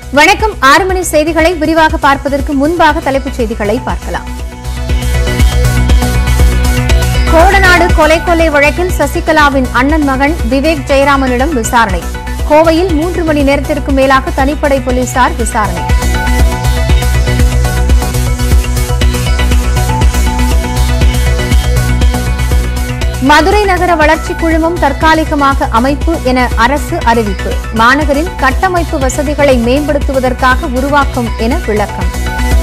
வணக்கம் ஆறு மணி செய்திகளை விரிவாக பார்ப்பதற்கு முன்பாக தலைப்புச் செய்திகளை பார்க்கலாம் கோடநாடு கொலை கொலை வழக்கில் சசிகலாவின் அண்ணன் மகன் விவேக் ஜெயராமனிடம் விசாரணை கோவையில் மூன்று மணி நேரத்திற்கு மேலாக தனிப்படை போலீசார் விசாரணை மதுரை நகர வளர்ச்சி குழுமம் தற்காலிகமாக அமைப்பு என அரசு அறிவிப்பு மாநகரின் கட்டமைப்பு வசதிகளை மேம்படுத்துவதற்காக உருவாக்கும் என விளக்கம்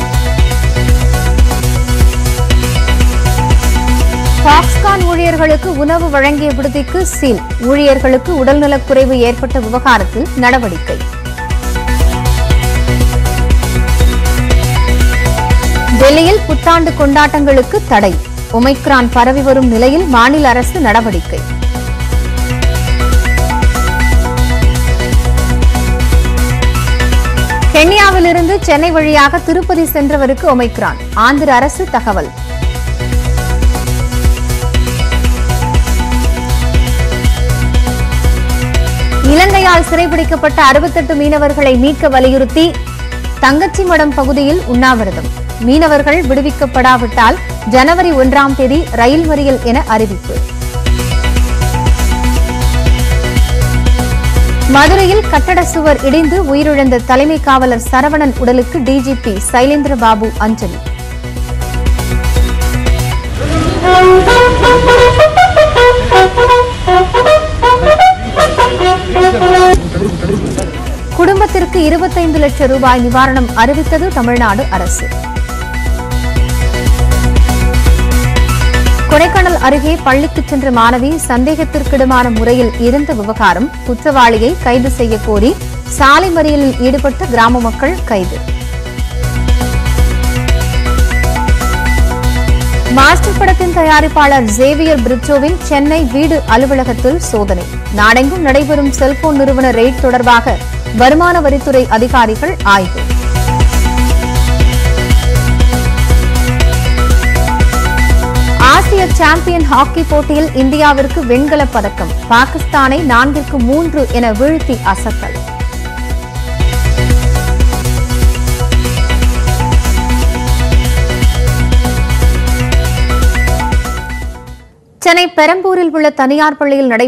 பாக்ஸ்கான் ஊழியர்களுக்கு உணவு வழங்கிய விடுதிக்கு சீல் ஊழியர்களுக்கு உடல்நலக்குறைவு ஏற்பட்ட விவகாரத்தில் நடவடிக்கை டெல்லியில் புத்தாண்டு கொண்டாட்டங்களுக்கு தடை ஒமைக்ரான் பரவி வரும் நிலையில் மாநில அரசு நடவடிக்கை கென்யாவிலிருந்து சென்னை வழியாக திருப்பதி சென்றவருக்கு ஒமைக்ரான் ஆந்திர அரசு தகவல் இலங்கையால் சிறைபிடிக்கப்பட்ட அறுபத்தெட்டு மீனவர்களை மீட்க வலியுறுத்தி தங்கச்சிமடம் பகுதியில் உண்ணாவிரதம் மீனவர்கள் விடுவிக்கப்படாவிட்டால் ஜனவரி ஒன்றாம் தேதி ரயில் மறியல் என அறிவிப்பு மதுரையில் கட்டட சுவர் இடிந்து உயிரிழந்த தலைமை காவலர் சரவணன் உடலுக்கு டிஜிபி சைலேந்திர பாபு அஞ்சலி குடும்பத்திற்கு இருபத்தைந்து லட்சம் ரூபாய் நிவாரணம் அறிவித்தது தமிழ்நாடு அரசு கொடைக்கானல் அருகே பள்ளிக்கு சென்ற மாணவி சந்தேகத்திற்கிடமான முறையில் இருந்த விவகாரம் குற்றவாளியை கைது செய்ய கோரி சாலை மறியலில் ஈடுபட்ட கிராம மக்கள் கைது மாஸ்டர் படத்தின் தயாரிப்பாளர் ஜேவியர் பிரிட்ஜோவின் சென்னை வீடு அலுவலகத்தில் சோதனை நாடெங்கும் நடைபெறும் செல்போன் நிறுவன ரெய்ட் தொடர்பாக வருமான வரித்துறை அதிகாரிகள் ஆய்வு ஆசிய சாம்பியன் ஹாக்கி போட்டியில் இந்தியாவிற்கு வெண்கலப் பதக்கம் பாகிஸ்தானை நான்கிற்கு மூன்று என வீழ்த்தி அசத்தல் சென்னை பெரம்பூரில் உள்ள தனியார் பள்ளியில் நடை